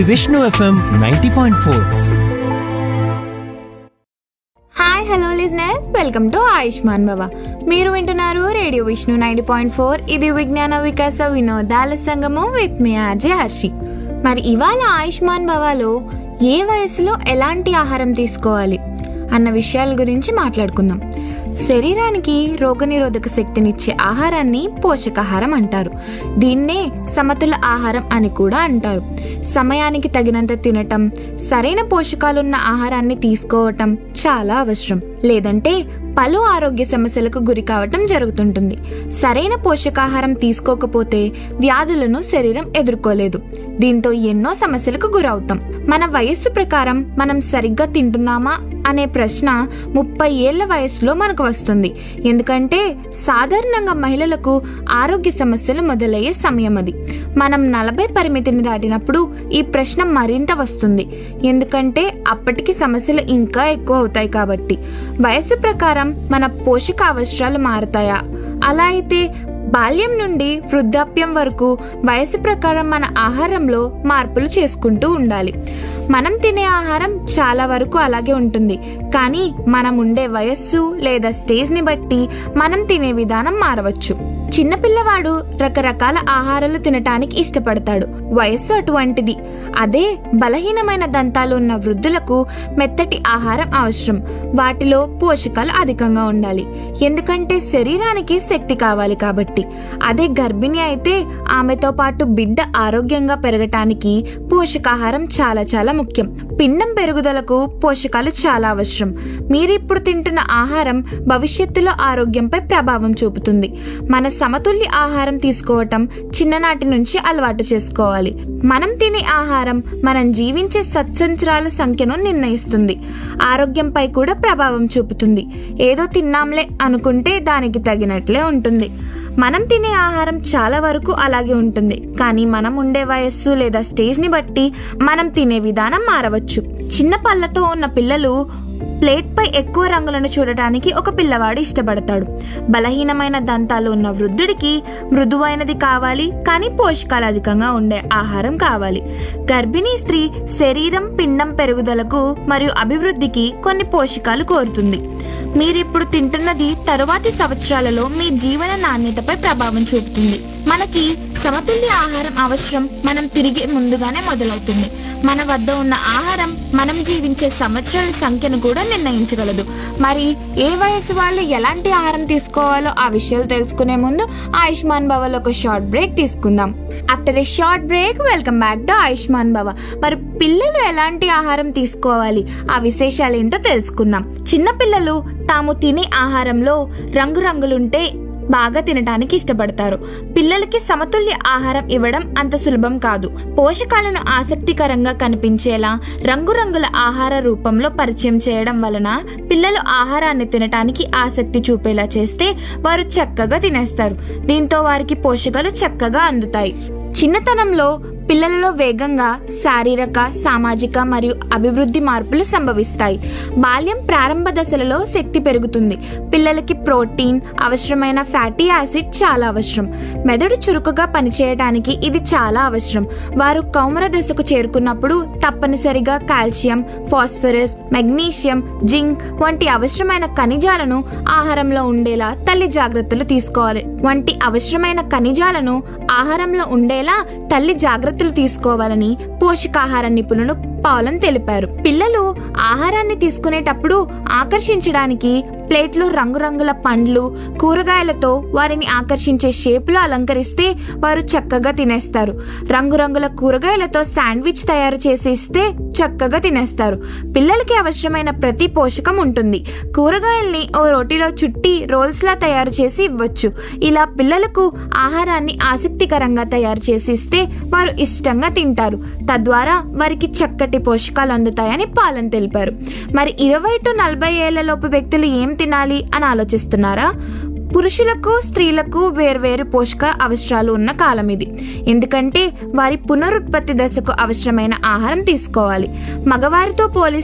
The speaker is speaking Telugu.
Vishnu FM ninety point four hi hello listeners welcome to Ayushman Bhava మీరు వింటున్నారు radio Vishnu ninety point four ఇది విజ్ఞాన వికాస వినోదాల సంగమం విత్ మీ ఆర్జే హర్షి మరి ఇవాళ ఆయుష్మాన్ భవాలో ఏ వయసులో ఎలాంటి ఆహారం తీసుకోవాలి అన్న విషయాల గురించి మాట్లాడుకుందాం శరీరానికి రోగనిరోధక శక్తినిచ్చే ఆహారాన్ని పోషకాహారం అంటారు దీన్నే సమతుల ఆహారం అని కూడా అంటారు సమయానికి తగినంత తినటం సరైన పోషకాలున్న ఆహారాన్ని తీసుకోవటం చాలా అవసరం లేదంటే పలు ఆరోగ్య సమస్యలకు గురి కావటం జరుగుతుంటుంది సరైన పోషకాహారం తీసుకోకపోతే వ్యాధులను శరీరం ఎదుర్కోలేదు దీంతో ఎన్నో సమస్యలకు గురవుతాం మన వయస్సు ప్రకారం మనం సరిగ్గా తింటున్నామా అనే ప్రశ్న ముప్పై ఏళ్ల వయసులో మనకు వస్తుంది ఎందుకంటే సాధారణంగా మహిళలకు ఆరోగ్య సమస్యలు మొదలయ్యే సమయం అది మనం నలభై పరిమితిని దాటినప్పుడు ఈ ప్రశ్న మరింత వస్తుంది ఎందుకంటే అప్పటికి సమస్యలు ఇంకా ఎక్కువ అవుతాయి కాబట్టి వయస్సు ప్రకారం మన పోషక అవసరాలు మారతాయా అలా అయితే బాల్యం నుండి వృద్ధాప్యం వరకు వయసు ప్రకారం మన ఆహారంలో మార్పులు చేసుకుంటూ ఉండాలి మనం తినే ఆహారం చాలా వరకు అలాగే ఉంటుంది కానీ మనం ఉండే వయస్సు లేదా స్టేజ్ని బట్టి మనం తినే విధానం మారవచ్చు చిన్నపిల్లవాడు రకరకాల ఆహారాలు తినటానికి ఇష్టపడతాడు వయస్సు అటువంటిది అదే బలహీనమైన దంతాలు ఉన్న వృద్ధులకు మెత్తటి ఆహారం అవసరం వాటిలో పోషకాలు అధికంగా ఉండాలి ఎందుకంటే శరీరానికి శక్తి కావాలి కాబట్టి అదే గర్భిణి అయితే ఆమెతో పాటు బిడ్డ ఆరోగ్యంగా పెరగటానికి పోషకాహారం చాలా చాలా ముఖ్యం పిండం పెరుగుదలకు పోషకాలు చాలా అవసరం మీరిప్పుడు తింటున్న ఆహారం భవిష్యత్తులో ఆరోగ్యంపై ప్రభావం చూపుతుంది మన సమతుల్య ఆహారం తీసుకోవటం చిన్ననాటి నుంచి అలవాటు చేసుకోవాలి మనం తినే ఆహారం మనం జీవించే సత్సంచరాల సంఖ్యను నిర్ణయిస్తుంది ఆరోగ్యంపై కూడా ప్రభావం చూపుతుంది ఏదో తిన్నాంలే అనుకుంటే దానికి తగినట్లే ఉంటుంది మనం తినే ఆహారం చాలా వరకు అలాగే ఉంటుంది కానీ మనం ఉండే వయస్సు లేదా స్టేజ్ని బట్టి మనం తినే విధానం మారవచ్చు చిన్న పళ్ళతో ఉన్న పిల్లలు ప్లేట్పై ఎక్కువ రంగులను చూడటానికి ఒక పిల్లవాడు ఇష్టపడతాడు బలహీనమైన దంతాలు ఉన్న వృద్ధుడికి మృదువైనది కావాలి కానీ పోషకాలు అధికంగా ఉండే ఆహారం కావాలి గర్భిణీ స్త్రీ శరీరం పిండం పెరుగుదలకు మరియు అభివృద్ధికి కొన్ని పోషకాలు కోరుతుంది మీరిప్పుడు తింటున్నది తరువాతి సంవత్సరాలలో మీ జీవన నాణ్యతపై ప్రభావం చూపుతుంది మనకి సమతుల్య ఆహారం అవసరం మనం తిరిగి ముందుగానే మొదలవుతుంది మన వద్ద ఉన్న ఆహారం మనం జీవించే సంవత్సరాల సంఖ్యను కూడా నిర్ణయించగలదు మరి ఏ వయసు వాళ్ళు ఎలాంటి ఆహారం తీసుకోవాలో ఆ విషయాలు తెలుసుకునే ముందు ఆయుష్మాన్ భవలో ఒక షార్ట్ బ్రేక్ తీసుకుందాం after a short break welcome back to Ayushman Bhava మరి పిల్లలు ఎలాంటి ఆహారం తీసుకోవాలి ఆ విశేషాలు ఏంటో తెలుసుకుందాం చిన్న పిల్లలు తాము తినే ఆహారంలో రంగురంగులుంటే బాగా తినడానికి ఇష్టపడతారు పిల్లలకి సమతుల్య ఆహారం ఇవ్వడం అంత సులభం కాదు పోషకాలను ఆసక్తికరంగా కనిపించేలా రంగురంగుల ఆహార రూపంలో పరిచయం చేయడం వలన పిల్లలు ఆహారాన్ని తినటానికి ఆసక్తి చూపేలా చేస్తే వారు చక్కగా తినేస్తారు దీంతో వారికి పోషకాలు చక్కగా అందుతాయి చిన్నతనంలో పిల్లలలో వేగంగా శారీరక సామాజిక మరియు అభివృద్ధి మార్పులు సంభవిస్తాయి బాల్యం ప్రారంభ దశలలో శక్తి పెరుగుతుంది పిల్లలకి ప్రోటీన్ అవసరమైన ఫ్యాటీ యాసిడ్ చాలా అవసరం మెదడు చురుకుగా పనిచేయడానికి ఇది చాలా అవసరం వారు కౌమర దశకు చేరుకున్నప్పుడు తప్పనిసరిగా కాల్షియం ఫాస్ఫరస్ మెగ్నీషియం జింక్ వంటి అవసరమైన ఖనిజాలను ఆహారంలో ఉండేలా తల్లి జాగ్రత్తలు తీసుకోవాలి వంటి అవసరమైన ఖనిజాలను ఆహారంలో ఉండేలా తల్లి జాగ్రత్తలు తీసుకోవాలని పోషకాహార నిపుణులు పాలన్ తెలిపారు పిల్లలు ఆహారాన్ని తీసుకునేటప్పుడు ఆకర్షించడానికి ప్లేట్లు రంగురంగుల పండ్లు కూరగాయలతో వారిని ఆకర్షించే షేపులో అలంకరిస్తే వారు చక్కగా తినేస్తారు రంగురంగుల కూరగాయలతో శాండ్విచ్ తయారు చేసి ఇస్తే చక్కగా తినేస్తారు పిల్లలకి అవసరమైన ప్రతి పోషకం ఉంటుంది కూరగాయల్ని ఓ రోటిలో చుట్టి రోల్స్ లా తయారు చేసి ఇవ్వచ్చు ఇలా పిల్లలకు ఆహారాన్ని ఆసక్తికరంగా తయారు చేసి ఇస్తే వారు ఇష్టంగా తింటారు తద్వారా వారికి చక్కటి పోషకాలు అందుతాయని పాలన్ తెలిపారు మరి ఇరవై టు నలభై ఏళ్లలోపు వ్యక్తులు ఏం తినాలి అని ఆలోచిస్తున్నారా పురుషులకు స్త్రీలకు వేర్వేరు పోషక అవసరాలు ఉన్న కాలం ఇది ఎందుకంటే వారి పునరుత్పత్తి దశకు అవసరమైన ఆహారం తీసుకోవాలి మగవారితో పోలిస్తే